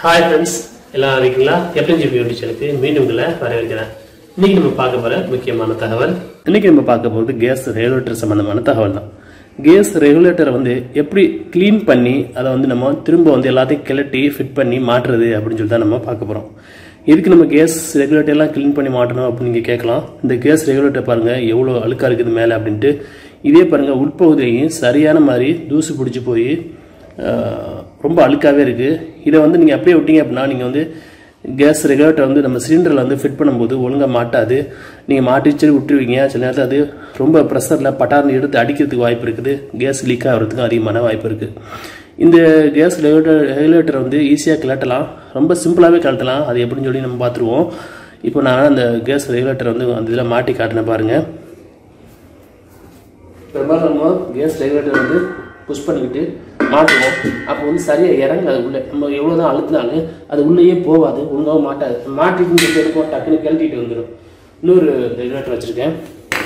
hi friends எல்லாம் இருக்கீங்களா FNG YouTube சேனலுக்கு மீண்டும் உங்களை வரவேற்கிறேன் இன்னைக்கு நம்ம பார்க்க போற முக்கியமான தகவல் இன்னைக்கு நம்ம பார்க்க போகிறது கேஸ் ரெகுலேட்டர் சம்பந்தமான தகவல் தான் கேஸ் ரெகுலேட்டரை வந்து எப்படி க்ளீன் பண்ணி அதை வந்து நம்ம திரும்ப வந்து எல்லாத்தையும் கிளட்டி ஃபிட் பண்ணி மாட்டுறது அப்படின்னு சொல்லி தான் நம்ம பார்க்க போகிறோம் இதுக்கு நம்ம கேஸ் ரெகுலேட்டர் எல்லாம் க்ளீன் பண்ணி மாட்டணும் அப்படின்னு நீங்கள் கேட்கலாம் இந்த கேஸ் ரெகுலேட்டர் பாருங்க எவ்வளோ அழுக்கா இருக்குது மேலே அப்படின்ட்டு இதே பாருங்க உட்பகுதியையும் சரியான மாதிரி தூசு பிடிச்சி போய் ஆஹ், ரொம்ப அழுக்காகவே இருக்குது இதை வந்து நீங்கள் அப்படியே விட்டீங்க அப்படின்னா நீங்கள் வந்து கேஸ் ரெகுலேட்டர் வந்து நம்ம சிலிண்டரில் வந்து ஃபிட் பண்ணும்போது ஒழுங்காக மாட்டாது நீங்கள் மாட்டிச்சு விட்டுருவீங்க சில நேரத்தில் அது ரொம்ப ப்ரெஷரில் பட்டார்னு எடுத்து அடிக்கிறதுக்கு வாய்ப்பு இருக்குது கேஸ் லீக் ஆகிறதுக்கு அதிகமான வாய்ப்பு இருக்குது இந்த கேஸ் ரெகுலேட்டர் ரெகுலேட்டர் வந்து ஈஸியாக கிளட்டலாம் ரொம்ப சிம்பிளாகவே கிளட்டலாம் அது எப்படின்னு சொல்லி நம்ம பார்த்துருவோம் இப்போ நான் அந்த கேஸ் ரெகுலேட்டர் வந்து அந்த இதில் மாட்டி காட்டினேன் பாருங்கள் பெரும்பாலும் நம்ம கேஸ் ரெகுலேட்டர் வந்து புஷ் பண்ணிக்கிட்டு மாட்டுவோம் அப்போ வந்து சரியாக இறங்க அது உள்ளே நம்ம எவ்வளோ தான் அழுத்தினாலும் அது உள்ளேயே போகாது ஒழுங்காக மாட்டாது மாட்டிட்டு சொல்லி எடுப்போம் டக்குன்னு கிளட்டிட்டு வந்துடும் இன்னொரு ரெகுலேட்டர் வச்சுருக்கேன்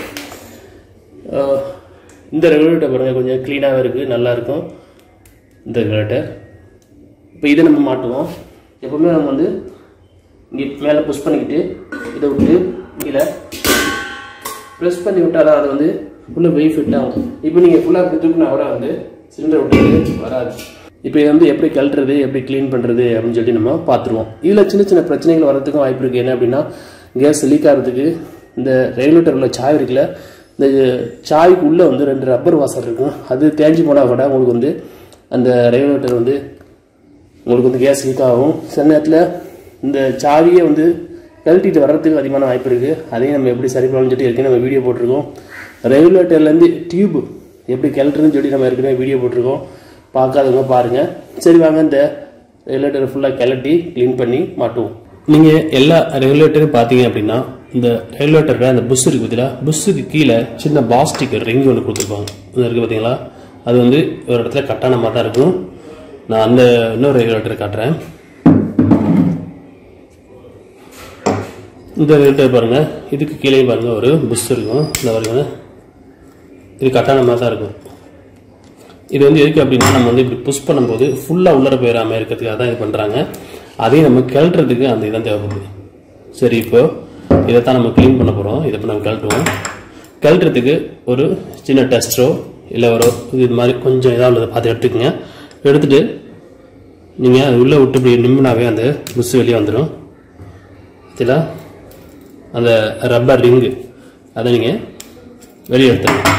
ஆஹ் இந்த ரெகுலேட்டர் பாருங்க கொஞ்சம் க்ளீனாகவே இருக்குது நல்லாயிருக்கும் இந்த ரெகுலேட்டர் இப்போ இதை நம்ம மாட்டுவோம் எப்பவுமே நம்ம வந்து இங்கே மேலே புஷ் பண்ணிக்கிட்டு இதை விட்டு கீழே ப்ரெஸ் பண்ணி விட்டால் தான் அது வந்து ஃபுல்லாக வெய் ஃபிட் ஆகும் இப்போ நீங்கள் ஃபுல்லாக இப்படி தூக்கினா கூட வந்து சிலிண்டர் விட்டு வராது இப்போ இதை வந்து எப்படி கழட்டுறது எப்படி க்ளீன் பண்ணுறது அப்படின்னு சொல்லி நம்ம பார்த்துருவோம் இதில் சின்ன சின்ன பிரச்சனைகள் வரதுக்கும் வாய்ப்பு இருக்குது என்ன அப்படின்னா கேஸ் லீக் ஆகிறதுக்கு இந்த ரெகுலேட்டர் உள்ள சாய் இருக்குல்ல இந்த சாய்க்கு உள்ளே வந்து ரெண்டு ரப்பர் வாசர் இருக்கும் அது தேஞ்சு போனால் கூட உங்களுக்கு வந்து அந்த ரெகுலேட்டர் வந்து உங்களுக்கு வந்து கேஸ் லீக் ஆகும் சில நேரத்தில் இந்த சாவியை வந்து கழட்டிட்டு வர்றதுக்கு அதிகமான வாய்ப்பு இருக்குது அதையும் நம்ம எப்படி சரி பண்ணணும்னு சொல்லி ஏற்கனவே நம்ம வீடியோ போட்டிருக்கோம் ரெகுலேட்டர்லேருந்து டியூப் எப்படி கழட்டுறதுன்னு சொல்லி நம்ம ஏற்கனவே வீடியோ போட்டிருக்கோம் பார்க்காதவங்க பாருங்கள் சரி வாங்க இந்த ரெகுலேட்டரை ஃபுல்லாக கிளட்டி க்ளீன் பண்ணி மாட்டுவோம் நீங்கள் எல்லா ரெகுலேட்டரும் பார்த்தீங்க அப்படின்னா இந்த ரெகுலேட்டரில் அந்த புஷ் இருக்கு பார்த்தீங்களா புஷ்ஷுக்கு கீழே சின்ன பாஸ்டிக் ரிங் ஒன்று கொடுத்துருப்பாங்க இது இருக்குது பார்த்தீங்களா அது வந்து ஒரு இடத்துல கட்டான மாதிரி தான் இருக்கும் நான் அந்த இன்னொரு ரெகுலேட்டர் காட்டுறேன் இந்த ரெகுலேட்டர் பாருங்க இதுக்கு கீழே பாருங்க ஒரு புஷ் இருக்கும் இந்த பாருங்க இது கட்டான மாதிரி தான் இருக்கும் இது வந்து எதுக்கு அப்படின்னா நம்ம வந்து இப்படி புஷ் பண்ணும்போது ஃபுல்லாக உள்ளர போயிடாம இருக்கிறதுக்காக தான் இது பண்ணுறாங்க அதையும் நம்ம கிளட்டுறதுக்கு அந்த இதான் தேவைப்படுது சரி இப்போ இதை தான் நம்ம க்ளீன் பண்ண போகிறோம் இதை இப்போ நம்ம கழட்டுவோம் கழட்டுறதுக்கு ஒரு சின்ன டெஸ்டரோ இல்லை ஒரு இது மாதிரி கொஞ்சம் இதாக உள்ளதை பார்த்து எடுத்துக்கோங்க எடுத்துட்டு நீங்கள் அது உள்ளே விட்டு இப்படி நிம்முனாவே அந்த புஷ் வெளியே வந்துடும் சரிங்களா அந்த ரப்பர் ரிங்கு அதை நீங்கள் வெளியே எடுத்துருங்க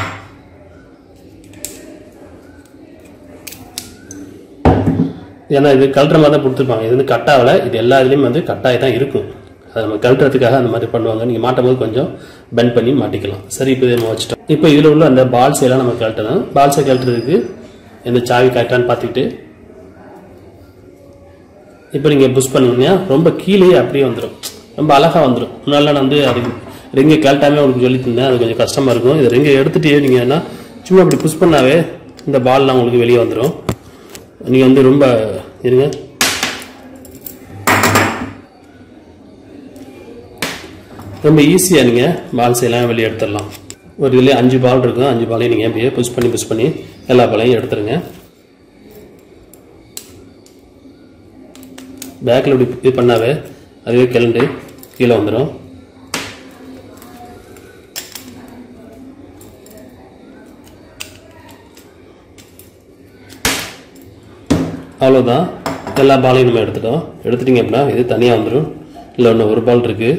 ஏன்னா இது கழட்டுற மாதிரி தான் கொடுத்துருப்பாங்க இது வந்து கட்டாகல இது எல்லா இதுலேயும் வந்து கட்டாகி தான் இருக்கும் அதை நம்ம கழட்டுறதுக்காக அந்த மாதிரி பண்ணுவாங்க நீங்கள் மாட்டும் போது கொஞ்சம் பெண்ட் பண்ணி மாட்டிக்கலாம் சரி இப்போ இதை நம்ம வச்சுட்டோம் இப்போ இதில் உள்ள அந்த பால்ஸ் எல்லாம் நம்ம கழட்டணும் பால்ஸை கழட்டுறதுக்கு எந்த சாவி கரெக்டான்னு பார்த்துக்கிட்டு இப்போ நீங்கள் புஷ் பண்ணீங்கன்னா ரொம்ப கீழே அப்படியே வந்துடும் ரொம்ப அழகாக வந்துடும் முன்னால நான் வந்து அது ரிங்கை கழட்டாமே உங்களுக்கு சொல்லி தந்தேன் அது கொஞ்சம் கஷ்டமாக இருக்கும் இது ரிங்கை எடுத்துகிட்டே நீங்கள் என்ன சும்மா அப்படி புஷ் பண்ணாவே இந்த பால்லாம் உங்களுக்கு வெளியே வந்துடும் நீங்கள் வந்து ரொம்ப இருங்க ரொம்ப ஈஸியாக நீங்கள் பால்ஸ் எல்லாம் வெளியே எடுத்துடலாம் ஒரு இதுலேயே அஞ்சு பால் இருக்கும் அஞ்சு பாலையும் நீங்கள் அப்படியே புஷ் பண்ணி புஷ் பண்ணி எல்லா பாலையும் எடுத்துருங்க பேக்கில் இப்படி இது பண்ணாவே அதுவே கிளண்டு கீழே வந்துடும் அவ்வளோதான் எல்லா பாலையும் நம்ம எடுத்துட்டோம் எடுத்துட்டீங்க அப்படின்னா இது தனியாக வந்துடும் இல்லை ஒன்று ஒரு பால் இருக்குது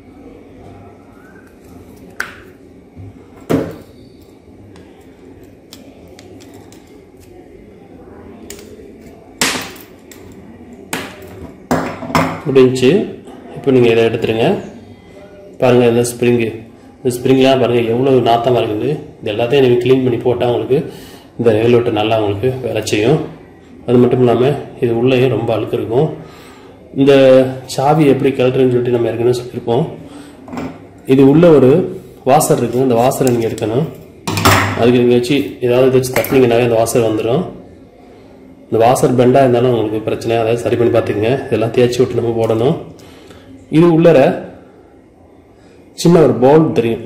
முடிஞ்சு இப்போ நீங்கள் இதை எடுத்துருங்க பாருங்கள் இந்த ஸ்ப்ரிங்கு இந்த ஸ்ப்ரிங்லாம் பாருங்கள் எவ்வளோ நாத்தமாக இருக்குது இது எல்லாத்தையும் நீங்கள் க்ளீன் பண்ணி போட்டால் உங்களுக்கு இந்த ரெகுலேட்டர் நல்லா உங்களுக்கு வேலை செய்யும் அது மட்டும் இல்லாமல் இது உள்ளேயும் ரொம்ப அழுக்கு இருக்கும் இந்த சாவி எப்படி கழட்டுறதுன்னு சொல்லிட்டு நம்ம ஏற்கனவே சொல்லியிருப்போம் இது உள்ள ஒரு வாசர் இருக்கும் இந்த வாசரை நீங்கள் எடுக்கணும் அதுக்கு நீங்கள் வச்சு ஏதாவது வச்சு தட்டினீங்கன்னாவே அந்த வாசர் வந்துடும் இந்த வாசர் பெண்டாக இருந்தாலும் உங்களுக்கு பிரச்சனை அதை சரி பண்ணி பார்த்துக்கங்க இதெல்லாம் தேய்ச்சி விட்டு நம்ம போடணும் இது உள்ளர சின்ன ஒரு பவுல் தெரியும்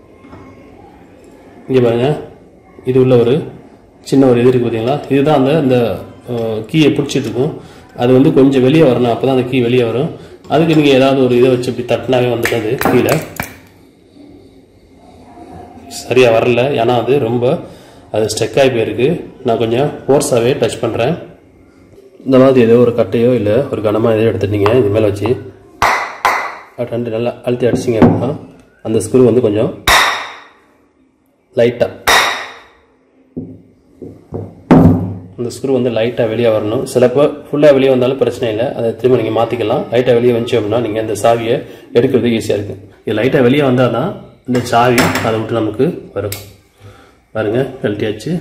இங்கே பாருங்க இது உள்ள ஒரு சின்ன ஒரு இது இருக்கு பார்த்தீங்களா இதுதான் அந்த இந்த கீயை பிடிச்சிட்டு இருக்கும் அது வந்து கொஞ்சம் வெளியே வரணும் அப்போ தான் அந்த கீ வெளியே வரும் அதுக்கு நீங்கள் ஏதாவது ஒரு இதை வச்சு இப்படி தட்டினாவே வந்துட்டு அது கீழே சரியாக வரல ஏன்னா அது ரொம்ப அது ஸ்டெக் ஆகி போயிருக்கு நான் கொஞ்சம் ஃபோர்ஸாகவே டச் பண்ணுறேன் இந்த மாதிரி ஏதோ ஒரு கட்டையோ இல்லை ஒரு கனமாக எதோ எடுத்துட்டீங்க இது மேலே வச்சு அது ரெண்டு நல்லா அழுத்தி அடிச்சிங்க அப்படின்னா அந்த ஸ்க்ரூ வந்து கொஞ்சம் லைட்டாக அந்த ஸ்க்ரூ வந்து லைட்டாக வெளியே வரணும் சிலப்போ ஃபுல்லாக வெளியே வந்தாலும் பிரச்சனை இல்லை அதை திரும்ப நீங்கள் மாற்றிக்கலாம் லைட்டாக வெளியே வந்துச்சு அப்படின்னா நீங்கள் அந்த சாவியை எடுக்கிறது ஈஸியாக இருக்குது இது லைட்டாக வெளியே வந்தால் தான் இந்த சாவி அதை விட்டு நமக்கு வரும் பாருங்க கழட்டியாச்சு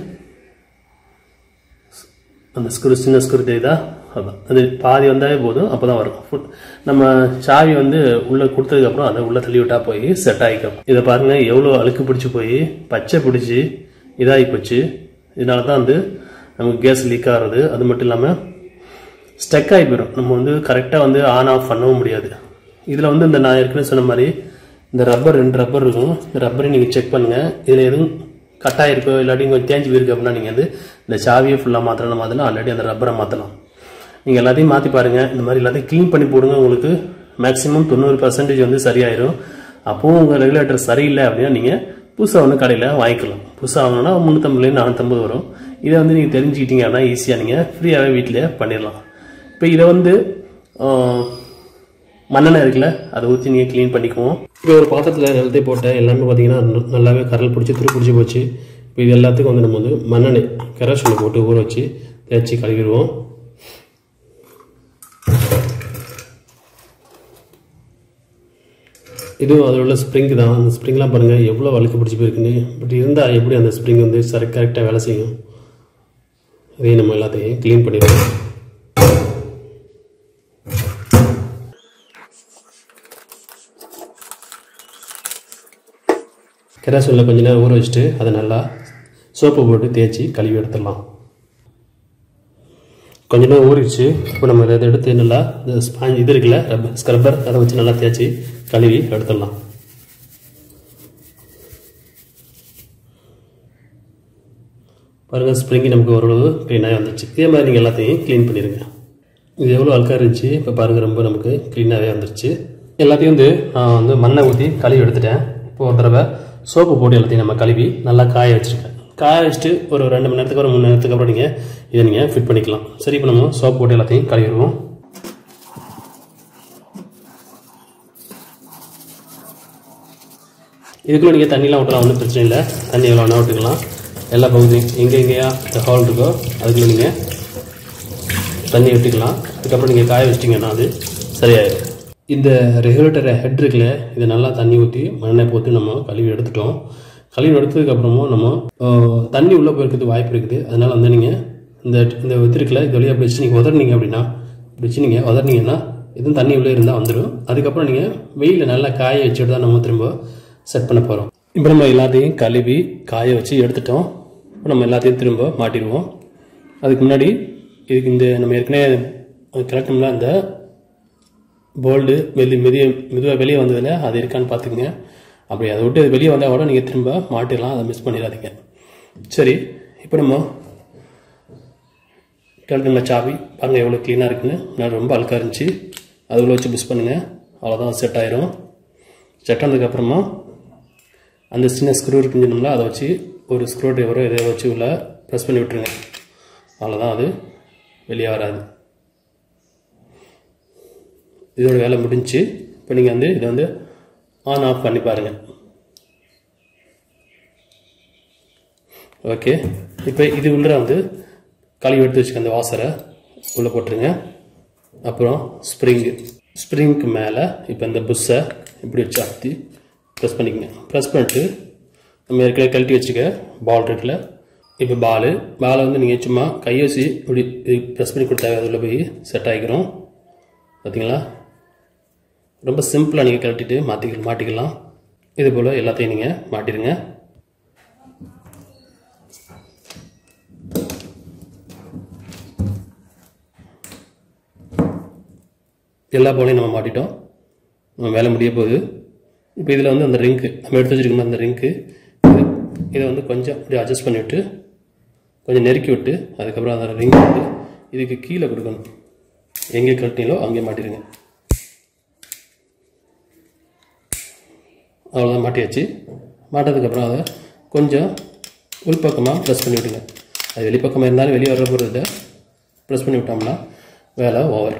அந்த ஸ்க்ரூ சின்ன ஸ்க்ரூ தெரியுதா அதான் அது பாதி வந்தாலே போதும் அப்போ தான் வரும் ஃபுல் நம்ம சாவி வந்து உள்ளே கொடுத்ததுக்கப்புறம் அதை உள்ளே தள்ளி விட்டா போய் செட் ஆகிக்கும் இதை பாருங்க எவ்வளோ அழுக்கு பிடிச்சி போய் பச்சை பிடிச்சி இதாகி போச்சு இதனால தான் வந்து நமக்கு கேஸ் லீக் ஆகிறது அது மட்டும் இல்லாமல் ஸ்டக் ஆகி போயிடும் நம்ம வந்து கரெக்டாக வந்து ஆன் ஆஃப் பண்ணவும் முடியாது இதில் வந்து இந்த நான் ஏற்கனவே சொன்ன மாதிரி இந்த ரப்பர் ரெண்டு ரப்பர் இருக்கும் இந்த ரப்பரையும் நீங்கள் செக் பண்ணுங்கள் இதில் எதுவும் கட்டாயிருக்கோ இல்லாட்டி கொஞ்சம் தேஞ்சு போயிருக்கு அப்படின்னா நீங்கள் வந்து இந்த சாவியை ஃபுல்லாக மாற்றணும் மாதிரிலாம் ஆல்ரெடி அந்த ரப்பரை மாற்றலாம் நீங்கள் எல்லாத்தையும் மாற்றி பாருங்கள் இந்த மாதிரி எல்லாத்தையும் க்ளீன் பண்ணி போடுங்க உங்களுக்கு மேக்ஸிமம் தொண்ணூறு பர்சன்டேஜ் வந்து சரியாயிரும் அப்போவும் உங்கள் ரெகுலேட்டர் சரியில்லை அப்படின்னா நீங்கள் புதுசாக ஒன்று கடையில் வாங்கிக்கலாம் புதுசாக வாங்கினா முந்நூற்றம்பதுலேருந்து நானூற்றம்பது வரும் இதை வந்து நீங்கள் தெரிஞ்சுக்கிட்டீங்க அப்படின்னா ஈஸியாக நீங்கள் ஃப்ரீயாகவே வீட்டில் பண்ணிடலாம் இப்போ இதை வந்து ஆஹ், மண்ணெண்ணெய் இருக்குல்ல அதை ஊற்றி நீங்கள் க்ளீன் பண்ணிக்குவோம் இப்போ ஒரு பாத்திரத்தில் எல்லாத்தையும் போட்டேன் எல்லாமே பார்த்தீங்கன்னா ந- நல்லாவே கரல் பிடிச்சி துரு பிடிச்சி போச்சு இப்போ இது எல்லாத்துக்கும் வந்து நம்ம வந்து மண்ணெண்ணெய் கெரோசினை போட்டு ஊற வச்சு தேய்ச்சி கழுவிடுவோம் இதுவும் அதில் உள்ள ஸ்ப்ரிங் தான் அந்த ஸ்ப்ரிங்லாம் பாருங்கள் எவ்வளோ வழுக்கு பிடிச்சி போயிருக்குன்னு பட் இருந்தால் எப்படி அந்த ஸ்ப்ரிங் வந்து சரி கரெக்டாக வேலை செய்யும் அதையும் நம்ம எல்லாத்தையும் க்ளீன் பண்ணிடுவோம் கெராசூனில் கொஞ்ச நேரம் ஊற வச்சுட்டு அதை நல்லா சோப்பு போட்டு தேய்ச்சி கழுவி எடுத்துடலாம் கொஞ்ச நேரம் ஊறிடுச்சு இப்போ நம்ம இதை எடுத்து நல்லா இந்த ஸ்பாஞ்ச் இது இருக்குல்ல ரப்பர் ஸ்க்ரப்பர் அதை வச்சு நல்லா தேய்ச்சி கழுவி எடுத்துடலாம் பாருங்கள் ஸ்ப்ரிங்கி நமக்கு ஓரளவு க்ளீனாக வந்துச்சு இதே மாதிரி நீங்கள் எல்லாத்தையும் க்ளீன் பண்ணிடுங்க இது எவ்வளோ அழுக்காக இருந்துச்சு இப்போ பாருங்கள் ரொம்ப நமக்கு க்ளீனாகவே வந்துருச்சு எல்லாத்தையும் வந்து நான் வந்து மண்ணை ஊற்றி கழுவி எடுத்துட்டேன் இப்போ ஒரு தடவை சோப்பு போட்டு எல்லாத்தையும் நம்ம கழுவி நல்லா காய வச்சுருக்கேன் காய வச்சுட்டு ஒரு ரெண்டு மணி நேரத்துக்கு ஒரு மூணு நேரத்துக்கு அப்புறம் நீங்கள் இதை நீங்கள் ஃபிட் பண்ணிக்கலாம் சரி இப்போ நம்ம சோப்பு போட்டு எல்லாத்தையும் கழுவிடுவோம் இதுக்குள்ள நீங்கள் தண்ணிலாம் விட்டலாம் ஒன்றும் பிரச்சனை இல்லை தண்ணி எவ்வளோ வேணால் விட்டுக்கலாம் எல்லா பகுதியும் எங்கே எங்கேயா இந்த ஹால் இருக்கோ அதுக்குள்ள நீங்கள் தண்ணி விட்டுக்கலாம் அதுக்கப்புறம் நீங்கள் காய வச்சிட்டிங்கன்னா அது சரியாயிடும் இந்த ரெகுலேட்டர் ஹெட் இருக்குல்ல இதை நல்லா தண்ணி ஊற்றி மண்ணெண்ணெய் போட்டு நம்ம கழுவி எடுத்துட்டோம் கழுவி எடுத்ததுக்கப்புறமும் நம்ம ஆஹ், தண்ணி உள்ளே போயிருக்கிறது வாய்ப்பு இருக்குது அதனால வந்து நீங்கள் இந்த இந்த இது இருக்குல்ல இது வழியாக அப்படி வச்சு நீங்கள் உதறினீங்க அப்படின்னா இப்படி வச்சு நீங்கள் உதறினீங்கன்னா எதுவும் தண்ணி உள்ளே இருந்தால் வந்துடும் அதுக்கப்புறம் நீங்கள் வெயிலில் நல்லா காய வச்சுட்டு தான் நம்ம திரும்ப செட் பண்ண போகிறோம் இப்போ நம்ம எல்லாத்தையும் கழுவி காய வச்சு எடுத்துட்டோம் இப்போ நம்ம எல்லாத்தையும் திரும்ப மாட்டிடுவோம் அதுக்கு முன்னாடி இதுக்கு இந்த நம்ம ஏற்கனவே கரெக்டம்ல அந்த போல்டு வெளி மெதிய மெதுவாக வெளியே வந்ததில் அது இருக்கான்னு பார்த்துக்குங்க அப்படி அதை விட்டு வெளியே வந்தால் கூட நீங்கள் திரும்ப மாட்டிடலாம் அதை மிஸ் பண்ணிடாதீங்க சரி இப்போ நம்ம கழுத்துங்களா சாவி பாருங்கள் எவ்வளோ க்ளீனாக இருக்குன்னு நான் ரொம்ப அழுக்காக இருந்துச்சு அது உள்ள வச்சு மிஸ் பண்ணுங்கள் அவ்வளோதான் செட் ஆயிரும் செட் ஆனதுக்கப்புறமா அந்த சின்ன ஸ்க்ரூ இருக்குன்னு சொன்னோம்ல அதை வச்சு ஒரு ஸ்க்ரூ டிரைவரோ இதை வச்சு உள்ள ப்ரெஸ் பண்ணி விட்டுருங்க அவ்வளோதான் அது வெளியே வராது இதோட வேலை முடிஞ்சுச்சு இப்போ நீங்கள் வந்து இதை வந்து ஆன் ஆஃப் பண்ணி பாருங்கள் ஓகே இப்போ இது உள்ள வந்து கழுவி எடுத்து வச்சுக்க அந்த வாசரை உள்ளே போட்டுருங்க அப்புறம் ஸ்ப்ரிங்கு ஸ்ப்ரிங்க்கு மேலே இப்போ இந்த புஷ்ஷை இப்படி வச்சு அழுத்தி ப்ரெஸ் பண்ணிக்கங்க ப்ரெஸ் பண்ணிட்டு நம்ம ஏற்கனவே கழட்டி வச்சுக்க பால் இருக்குல்ல இப்போ பால் பாலை வந்து நீங்கள் சும்மா கையசி இப்படி ப்ரெஸ் பண்ணி கொடுத்தா அது உள்ள போய் செட் ஆகிக்கிறோம் பார்த்தீங்களா ரொம்ப சிம்பிளாக நீங்கள் கழட்டிட்டு மாற்றிக்க மாட்டிக்கலாம் இது போல் எல்லாத்தையும் நீங்கள் மாட்டிடுங்க எல்லா போலையும் நம்ம மாட்டிட்டோம் நம்ம வேலை முடிய போகுது இப்போ இதில் வந்து அந்த ரிங்க்கு நம்ம எடுத்து வச்சிருக்கோம் அந்த ரிங்க்கு இது இதை வந்து கொஞ்சம் இப்படி அட்ஜஸ்ட் பண்ணிவிட்டு கொஞ்சம் நெருக்கி விட்டு அதுக்கப்புறம் அந்த ரிங் வந்து இதுக்கு கீழே கொடுக்கணும் எங்கே கழட்டினீங்களோ அங்கே மாட்டிடுங்க அவ்வளோதான் மாட்டியாச்சு மாட்டதுக்கப்புறம் அதை கொஞ்சம் உள்பக்கமாக ப்ரெஸ் பண்ணி விடுங்க அது வெளிப்பக்கமாக இருந்தாலும் வெளியே வர போகிறத ப்ரெஸ் பண்ணி விட்டோம்னா வேலை ஓவர்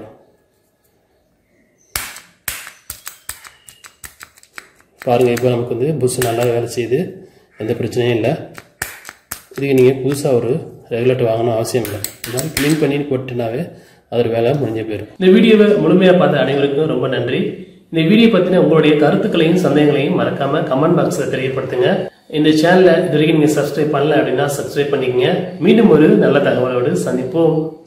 பாருங்கள் இப்போ நமக்கு வந்து புஷ் நல்லா வேலை செய்யுது எந்த பிரச்சனையும் இல்லை இதுக்கு நீங்கள் புதுசாக ஒரு ரெகுலேட்டர் வாங்கணும் அவசியம் இல்லை இந்த மாதிரி க்ளீன் பண்ணி போட்டுனாவே அதோட வேலை முடிஞ்ச போயிடும் இந்த வீடியோவை முழுமையாக பார்த்த அனைவருக்கும் ரொம்ப நன்றி இந்த வீடியோ பற்றின உங்களுடைய கருத்துக்களையும் சந்தேகங்களையும் மறக்காம கமெண்ட் பாக்ஸில் தெரியப்படுத்துங்க இந்த சேனலை இது வரைக்கும் நீங்கள் சப்ஸ்கிரைப் பண்ணல அப்படின்னா சப்ஸ்கிரைப் பண்ணிக்கங்க மீண்டும் ஒரு நல்ல தகவலோடு சந்திப்போம்